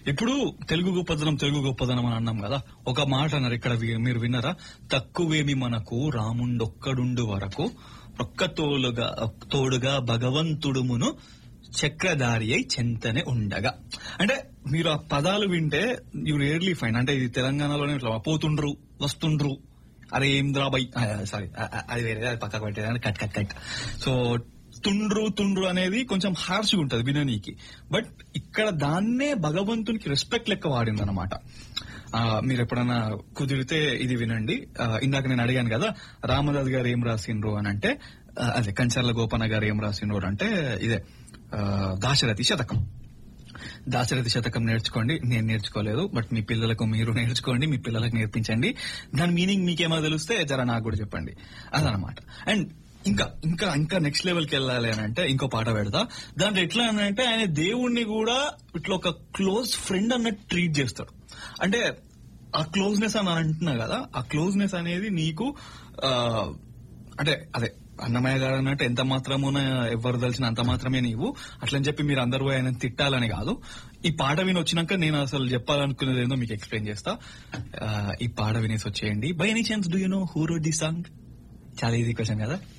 ఇప్పుడు తెలుగు గొప్పదనం తెలుగు గొప్పదనం అని అన్నాం కదా ఒక మాట అన్నారు ఇక్కడ వి- మీరు విన్నారా తక్కువేమి మనకు రాముండొక్కడుండు వరకు ఒక్క తోలుగా తోడుగా భగవంతుడుమును చక్రధారి అయి చెంతనే ఉండగా అంటే మీరు ఆ పదాలు వింటే యు రియర్లీ ఫైన్ అంటే ఇది తెలంగాణలోనే ఇట్లా పోతుండ్రు వస్తుండ్రు అరే ఏం ద్రాబై సారీ అది వేరే అది పక్కకు పెట్టేదాన్ని కట్ కట్ కట్ సో తుండ్రు తుండ్రు అనేది కొంచెం హార్ష్ ఉంటది విననీకి బట్ ఇక్కడ దాన్నే భగవంతునికి రెస్పెక్ట్ లెక్క వాడింది అనమాట మీరు ఎప్పుడన్నా కుదిరితే ఇది వినండి ఆ, ఇందాక నేను అడిగాను కదా రామదాస్ గారు ఏం రాసిండ్రు అని అంటే ఆ, అదే కంచర్ల గోపన్న గారు ఏం రాసిండ్రు అంటే ఇదే ఆ, దాశరథి శతకం దాశరథి శతకం నేర్చుకోండి నేను నేర్చుకోలేదు బట్ మీ పిల్లలకు మీరు నేర్చుకోండి మీ పిల్లలకు నేర్పించండి దాని మీనింగ్ మీకేమో తెలిస్తే జర నాకు కూడా చెప్పండి అదనమాట అండ్ ఇంకా ఇంకా ఇంకా నెక్స్ట్ లెవెల్కి వెళ్ళాలి అని అంటే ఇంకో పాట పెడతా దాంట్లో ఎట్లా అని అంటే ఆయన దేవుణ్ణి కూడా ఇట్లా ఒక క్లోజ్ ఫ్రెండ్ అన్నట్టు ట్రీట్ చేస్తాడు అంటే ఆ క్లోజ్నెస్ అని అంటున్నా కదా ఆ క్లోజ్నెస్ అనేది నీకు ఆ, అంటే అదే అన్నమయ్య గారు అన్నట్టు ఎంత మాత్రమున ఎవరు తెలిసిన అంత మాత్రమే నీవు అట్లని చెప్పి మీరు అందరూ ఆయన తిట్టాలని కాదు ఈ పాట విని వచ్చినాక నేను అసలు చెప్పాలనుకునేది ఏందో మీకు ఎక్స్ప్లెయిన్ చేస్తా ఆ, ఈ పాట వినేసి వచ్చేయండి by any chance do you know who wrote the song చాలా ఈజీ క్వశ్చన్ కదా